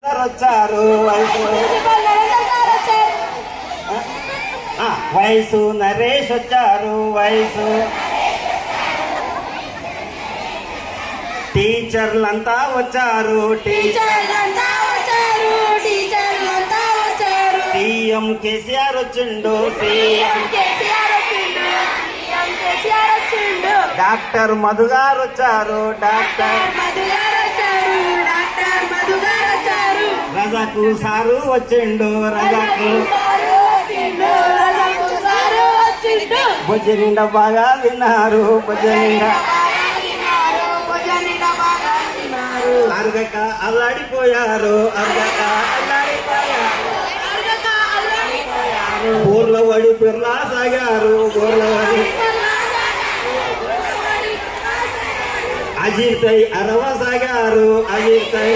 వచ్చారు వయసు principal Narender sir వచ్చారు ఆ, వయసు నరేష్ వచ్చారు వయసు టీచర్లంతా వచ్చారు టీచర్ టీచర్లంతా వచ్చారు టీచర్లంతా వచ్చారు సీఎం కేసీఆర్ వచ్చిండు సీఎం సీఎం కేసీఆర్ వచ్చిండు సీఎం కేసీఆర్ వచ్చిండు డాక్టర్ మధు గారు వచ్చారు డాక్టర్ డాక్టర్ మధు గారు వచ్చారు డాక్టర్ మధు గారు వచ్చారు రజకు సారు వచ్చిండు రజకు సారు వచ్చిండు రజకు సారు వచ్చిండు భుజనిండ బాగా విన్నారు భుజనిండ తిన్నారు భోజనిడ బాగా తిన్నారు అరగక అల్లాడిపోయారు అరగక అల్లాడిపోయారు అరగక అల్లాడిపోయారు ఊర్ల వడి పిర్లా సాగారు ఊర్ల వడి అజితై అరవ సాగారు అజితై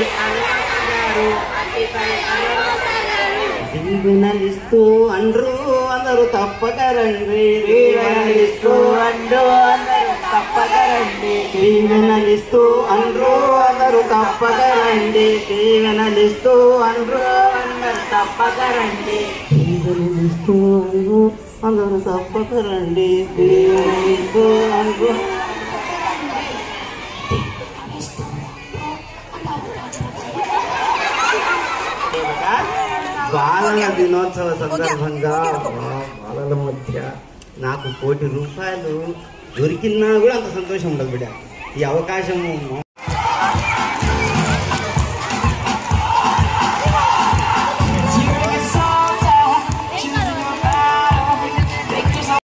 దీవెనలిస్తూ అండ్రు అందరూ తప్పక రండి దీవెనలిస్తూ అండ్రు అందరూ తప్పక రండి దీవెనలిస్తూ అండ్రు అందరూ తప్పక రండి దీవెనలిస్తూ అండ్రు అందరూ తప్పక రండి దీవెనలిస్తూ అండ్రు అందరూ తప్పక రండి దీవెనలిస్తూ అండ్రు బాలల దినోత్సవ సందర్భంగా మా బాలల మధ్య నాకు కోటి రూపాయలు దొరికినా కూడా అంత సంతోషం ఉండదు బిడ్డ ఈ అవకాశము